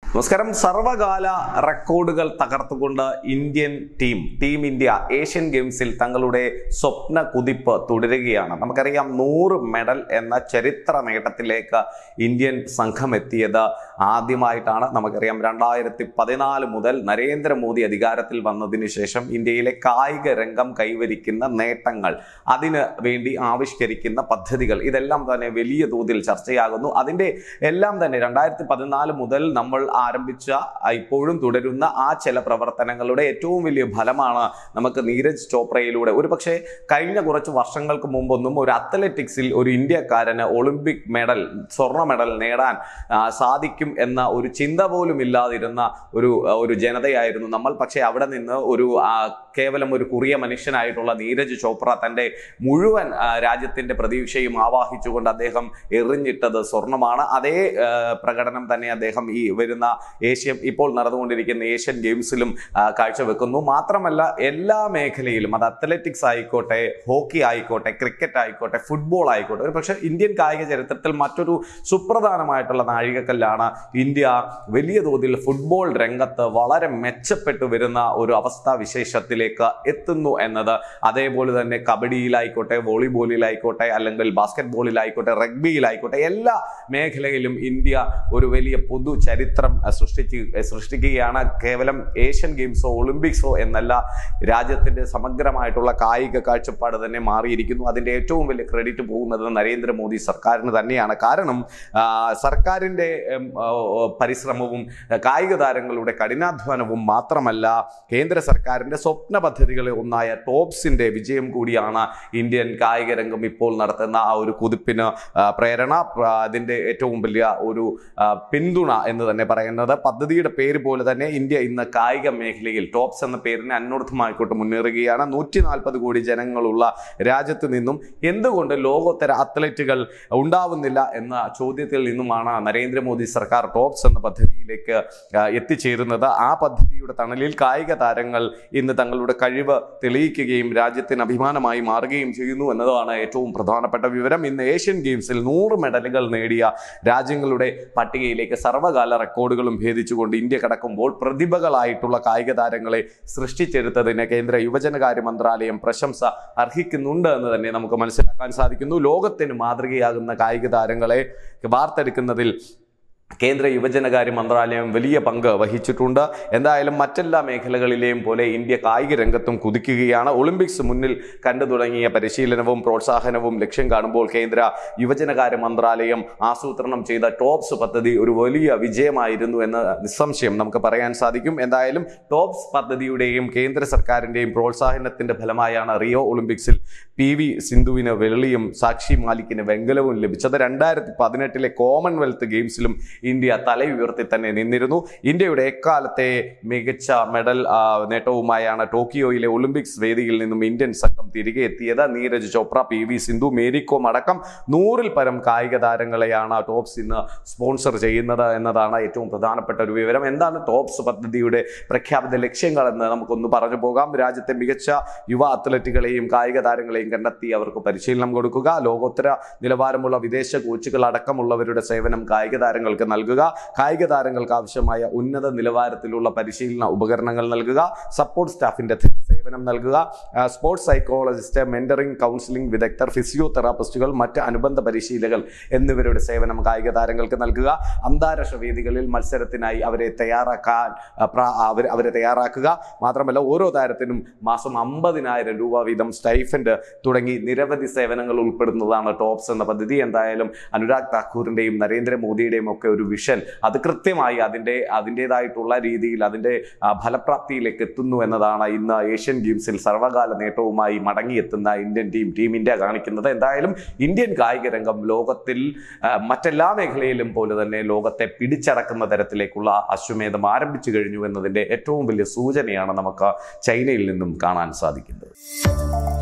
നമസ്കാരം സർവകാല റെക്കോർഡുകൾ തകർത്തുകൊണ്ട് Indian team team India Asian ഗെയിംസിൽ തങ്ങളുടെ സ്വപ്ന കുതിപ്പ് തുടരുകയാണ് നമുക്കറിയാം നൂറ് മെഡൽ എന്ന ചരിത്ര നേട്ടത്തിലേക്ക് ഇന്ത്യൻ സംഘം എത്തിയത് ആദ്യമായിട്ടാണ് നമുക്കറിയാം രണ്ടായിരത്തി പതിനാല് മുതൽ നരേന്ദ്രമോദി അധികാരത്തിൽ വന്നതിന് ശേഷം ഇന്ത്യയിലെ കായിക രംഗം കൈവരിക്കുന്ന നേട്ടങ്ങൾ അതിന് വേണ്ടി ആവിഷ്കരിക്കുന്ന പദ്ധതികൾ ഇതെല്ലാം തന്നെ വലിയ തോതിൽ ചർച്ചയാകുന്നു അതിൻ്റെ എല്ലാം തന്നെ രണ്ടായിരത്തി പതിനാല് മുതൽ നമ്മൾ ആരംഭിച്ച ആ, ഇപ്പോഴും തുടരുന്ന ആ ചില പ്രവർത്തനങ്ങളുടെ ഏറ്റവും വലിയ ഫലമാണ് നമുക്ക് നീരജ് ചോപ്രയിലൂടെ ഒരു പക്ഷേ കഴിഞ്ഞ കുറച്ച് വർഷങ്ങൾക്ക് മുമ്പൊന്നും ഒരു അത്ലറ്റിക്സിൽ ഒരു ഇന്ത്യക്കാരന് ഒളിമ്പിക് മെഡൽ സ്വർണ്ണ മെഡൽ നേടാൻ ആ, സാധിക്കും എന്ന ഒരു ചിന്ത പോലും ഇല്ലാതിരുന്ന ഒരു ഒരു ജനതയായിരുന്നു നമ്മൾ പക്ഷേ അവിടെ നിന്ന് ഒരു ആ, കേവലം ഒരു കുറിയ മനുഷ്യനായിട്ടുള്ള നീരജ് ചോപ്ര തൻ്റെ മുഴുവൻ ആ, രാജ്യത്തിന്റെ പ്രതീക്ഷയും ആവാഹിച്ചുകൊണ്ട് അദ്ദേഹം എറിഞ്ഞിട്ടത് സ്വർണമാണ് അതേ ആ, പ്രകടനം തന്നെ അദ്ദേഹം ഈ വരുന്ന ഏഷ്യൻ ഇപ്പോൾ നടന്നുകൊണ്ടിരിക്കുന്ന ഏഷ്യൻ ഗെയിംസിലും ആ, കാഴ്ചവെക്കുന്നു മാത്രമല്ല എല്ലാ മേഖലയിലും അത് അത്ലറ്റിക്സ് ആയിക്കോട്ടെ ഹോക്കി ആയിക്കോട്ടെ ക്രിക്കറ്റ് ആയിക്കോട്ടെ ഫുട്ബോൾ ആയിക്കോട്ടെ ഒരു പക്ഷേ ഇന്ത്യൻ കായിക ചരിത്രത്തിൽ മറ്റൊരു സുപ്രധാനമായിട്ടുള്ള നാഴികക്കല്ലാണ് ഇന്ത്യ വലിയ തോതിൽ ഫുട്ബോൾ രംഗത്ത് വളരെ മെച്ചപ്പെട്ടു വരുന്ന ഒരു അവസ്ഥാ വിശേഷത്തിലേക്ക് എത്തുന്നു എന്നത് അതേപോലെ തന്നെ കബഡിയിലായിക്കോട്ടെ വോളിബോളിലായിക്കോട്ടെ അല്ലെങ്കിൽ ബാസ്കറ്റ് ബോളിലായിക്കോട്ടെ റഗ്ബിയിലായിക്കോട്ടെ എല്ലാ മേഖലയിലും ഇന്ത്യ ഒരു വലിയ പൊതു ചരിത്രം അഹ്, സൃഷ്ടിച്ച് അഹ്, സൃഷ്ടിക്കുകയാണ് കേവലം ഏഷ്യൻ ഗെയിംസോ ഒളിമ്പിക്സോ എന്നല്ല രാജ്യത്തിന്റെ സമഗ്രമായിട്ടുള്ള കായിക കാഴ്ചപ്പാട് തന്നെ മാറിയിരിക്കുന്നു അതിന്റെ ഏറ്റവും വലിയ ക്രെഡിറ്റ് പോകുന്നത് നരേന്ദ്രമോദി സർക്കാരിന് തന്നെയാണ് കാരണം ആ, സർക്കാരിന്റെ ഉം, ആ, പരിശ്രമവും കായിക താരങ്ങളുടെ കഠിനാധ്വാനവും മാത്രമല്ല കേന്ദ്ര സർക്കാരിന്റെ സ്വപ്ന പദ്ധതികളിൽ ഒന്നായ ടോപ്സിന്റെ വിജയം കൂടിയാണ് ഇന്ത്യൻ കായിക രംഗം ഇപ്പോൾ നടത്തുന്ന ആ ഒരു കുതിപ്പിന് ആ, പ്രേരണ പ്ര- അതിന്റെ ഏറ്റവും വലിയ ഒരു ആ, പിന്തുണ എന്ന് തന്നെ പറയുന്നത് പദ്ധതിയുടെ പേര് പോലെ തന്നെ ഇന്ത്യ ഇന്ന് കായിക മേഖലയിൽ ടോപ്സ് എന്ന പേരിന് അന്വർത്ഥമായിക്കോട്ട് മുന്നേറുകയാണ് നൂറ്റി നാൽപ്പത് കോടി ജനങ്ങളുള്ള രാജ്യത്ത് നിന്നും എന്തുകൊണ്ട് ലോകോത്തര അത്ലറ്റുകൾ ഉണ്ടാവുന്നില്ല എന്ന ചോദ്യത്തിൽ നിന്നുമാണ് നരേന്ദ്രമോദി സർക്കാർ ടോപ്സ് എന്ന പദ്ധതിയിലേക്ക് ആ, എത്തിച്ചേരുന്നത് ആ പദ്ധതിയുടെ തണലിൽ കായിക താരങ്ങൾ ഇന്ന് തങ്ങളുടെ കഴിവ് തെളിയിക്കുകയും രാജ്യത്തിന് അഭിമാനമായി മാറുകയും ചെയ്യുന്നു എന്നതാണ് ഏറ്റവും പ്രധാനപ്പെട്ട വിവരം ഇന്ന് ഏഷ്യൻ ഗെയിംസിൽ നൂറ് മെഡലുകൾ നേടിയ രാജ്യങ്ങളുടെ പട്ടികയിലേക്ക് സർവ്വകാല റെക്കോർഡുകളും ഭേദിച്ചുകൊണ്ട് ഇന്ത്യ കടക്കുമ്പോൾ പ്രതിഭകളായിട്ടുള്ള കായിക താരങ്ങളെ സൃഷ്ടിച്ചെടുത്തതിന് കേന്ദ്ര യുവജനകാര്യ മന്ത്രാലയം പ്രശംസ അർഹിക്കുന്നുണ്ട് എന്ന് തന്നെ നമുക്ക് മനസ്സിലാക്കാൻ സാധിക്കുന്നു ലോകത്തിന് മാതൃകയാകുന്ന കായിക താരങ്ങളെ വാർത്തെടുക്കുന്നതിൽ കേന്ദ്ര യുവജനകാര്യ മന്ത്രാലയം വലിയ പങ്ക് വഹിച്ചിട്ടുണ്ട് എന്തായാലും മറ്റെല്ലാ മേഖലകളിലെയും പോലെ ഇന്ത്യ കായിക രംഗത്തും കുതിക്കുകയാണ് ഒളിമ്പിക്സ് മുന്നിൽ കണ്ടു തുടങ്ങിയ പരിശീലനവും പ്രോത്സാഹനവും ലക്ഷ്യം കാണുമ്പോൾ കേന്ദ്ര യുവജനകാര്യ മന്ത്രാലയം ആസൂത്രണം ചെയ്ത ടോപ്സ് പദ്ധതി ഒരു വലിയ വിജയമായിരുന്നു എന്ന് നിസ്സംശയം നമുക്ക് പറയാൻ സാധിക്കും എന്തായാലും ടോപ്സ് പദ്ധതിയുടെയും കേന്ദ്ര സർക്കാരിൻ്റെയും പ്രോത്സാഹനത്തിന്റെ ഫലമായാണ് റിയോ ഒളിമ്പിക്സിൽ പി വി സിന്ധുവിന് വെള്ളിയും സാക്ഷി മാലിക്കിന് വെങ്കലവും ലഭിച്ചത് രണ്ടായിരത്തി പതിനെട്ടിലെ കോമൺവെൽത്ത് ഗെയിംസിലും ഇന്ത്യ തലയുയർത്തി തന്നെ നിന്നിരുന്നു ഇന്ത്യയുടെ എക്കാലത്തെ മികച്ച മെഡൽ ആ, നേട്ടവുമായാണ് ടോക്കിയോയിലെ ഒളിമ്പിക്സ് വേദിയിൽ നിന്നും ഇന്ത്യൻ സംഘം തിരികെ എത്തിയത് നീരജ് ചോപ്ര പി വി സിന്ധു മേരികോം അടക്കം നൂറിൽ പരം കായിക താരങ്ങളെയാണ് ടോപ്സ് ഇന്ന് സ്പോൺസർ ചെയ്യുന്നത് എന്നതാണ് ഏറ്റവും പ്രധാനപ്പെട്ട ഒരു വിവരം എന്താണ് ടോപ്സ് പദ്ധതിയുടെ പ്രഖ്യാപിത ലക്ഷ്യങ്ങൾ എന്ന് നമുക്കൊന്ന് പറഞ്ഞു പോകാം രാജ്യത്തെ മികച്ച യുവ അത്ലറ്റുകളെയും കായിക താരങ്ങളെയും കണ്ടെത്തി അവർക്ക് പരിശീലനം കൊടുക്കുക ലോകോത്തര നിലവാരമുള്ള വിദേശ കോച്ചുകൾ അടക്കമുള്ളവരുടെ സേവനം കായിക താരങ്ങൾക്ക് നൽകുക കായിക താരങ്ങൾക്ക് ആവശ്യമായ ഉന്നത നിലവാരത്തിലുള്ള പരിശീലന ഉപകരണങ്ങൾ നൽകുക സപ്പോർട്ട് സ്റ്റാഫിന്റെ സേവനം നൽകുക ആ, സ്പോർട്സ് സൈക്കോളജിസ്റ്റ് മെന്ററിംഗ് കൗൺസിലിംഗ് വിദഗ്ധർ ഫിസിയോതെറാപ്പിസ്റ്റുകൾ മറ്റ് അനുബന്ധ പരിശീലകർ എന്നിവരുടെ സേവനം കായിക താരങ്ങൾക്ക് നൽകുക അന്താരാഷ്ട്ര വേദികളിൽ മത്സരത്തിനായി അവരെ തയ്യാറാക്കാൻ ആ, പ്ര- അവർ അവരെ തയ്യാറാക്കുക മാത്രമല്ല ഓരോ താരത്തിനും മാസം അമ്പതിനായിരം രൂപ വീതം സ്റ്റൈഫൻഡ് തുടങ്ങി നിരവധി സേവനങ്ങൾ ഉൾപ്പെടുന്നതാണ് ടോപ്സ് എന്ന പദ്ധതി എന്തായാലും അനുരാഗ് താക്കൂറിന്റെയും നരേന്ദ്രമോദിയുടെയും ഒക്കെ ഒരു വിഷൻ അത് കൃത്യമായി അതിൻ്റെ അതിൻ്റെതായിട്ടുള്ള രീതിയിൽ അതിൻ്റെ ആ, ഫലപ്രാപ്തിയിലേക്ക് എത്തുന്നു എന്നതാണ് ഇന്ന് ഏഷ്യൻ ഗെയിംസിൽ സർവകാല നേട്ടവുമായി മടങ്ങിയെത്തുന്ന ഇന്ത്യൻ ടീം ടീം ഇന്ത്യ കാണിക്കുന്നത് എന്തായാലും ഇന്ത്യൻ കായിക രംഗം ലോകത്തിൽ ആ, മറ്റെല്ലാ മേഖലയിലും പോലെ തന്നെ ലോകത്തെ പിടിച്ചടക്കുന്ന തരത്തിലേക്കുള്ള അശ്വമേധം ആരംഭിച്ചു കഴിഞ്ഞു എന്നതിൻ്റെ ഏറ്റവും വലിയ സൂചനയാണ് നമുക്ക് ചൈനയിൽ നിന്നും കാണാൻ സാധിക്കുന്നത്